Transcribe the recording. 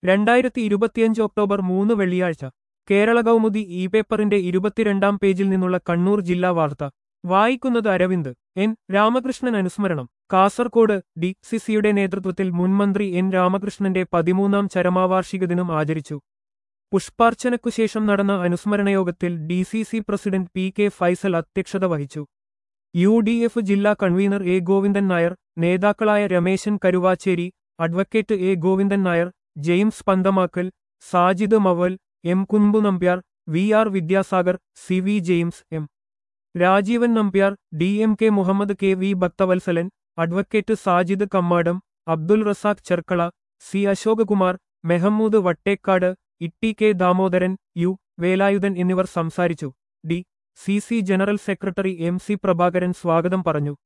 രണ്ടായിരത്തി ഇരുപത്തിയഞ്ച് ഒക്ടോബർ മൂന്ന് വെള്ളിയാഴ്ച കേരള കൗമുദി ഇ പേപ്പറിന്റെ ഇരുപത്തിരണ്ടാം പേജിൽ നിന്നുള്ള കണ്ണൂർ ജില്ലാ വാർത്ത വായിക്കുന്നത് അരവിന്ദ് എൻ രാമകൃഷ്ണൻ അനുസ്മരണം കാസർകോട് ഡി സിസിയുടെ നേതൃത്വത്തിൽ മുൻമന്ത്രി എൻ രാമകൃഷ്ണന്റെ പതിമൂന്നാം ചരമാവാർഷിക ദിനം ആചരിച്ചു പുഷ്പാർച്ചനയ്ക്കുശേഷം നടന്ന അനുസ്മരണ യോഗത്തിൽ D C C president P K Faisal അധ്യക്ഷത വഹിച്ചു യു ഡി എഫ് ജില്ലാ കൺവീനർ എ ഗോവിന്ദൻ നായർ നേതാക്കളായ Rameshan Karuvacheri advocate A Govindan Nair James Panthamakkal Sajid Maval M Kunpu Nambiar V R Vidyasagar C V James M Rajeevan Nambiar D M K Muhammad K V Bhakthavalsalan advocate Sajid Kammadam Abdul Razak Cherkala C Ashokakumar Mehmood Vattekkad Itty K Damodaran U Velayudhan എന്നിവർ സംസാരിച്ചു D C C general secretary M C Prabhakaran സ്വാഗതം പറഞ്ഞു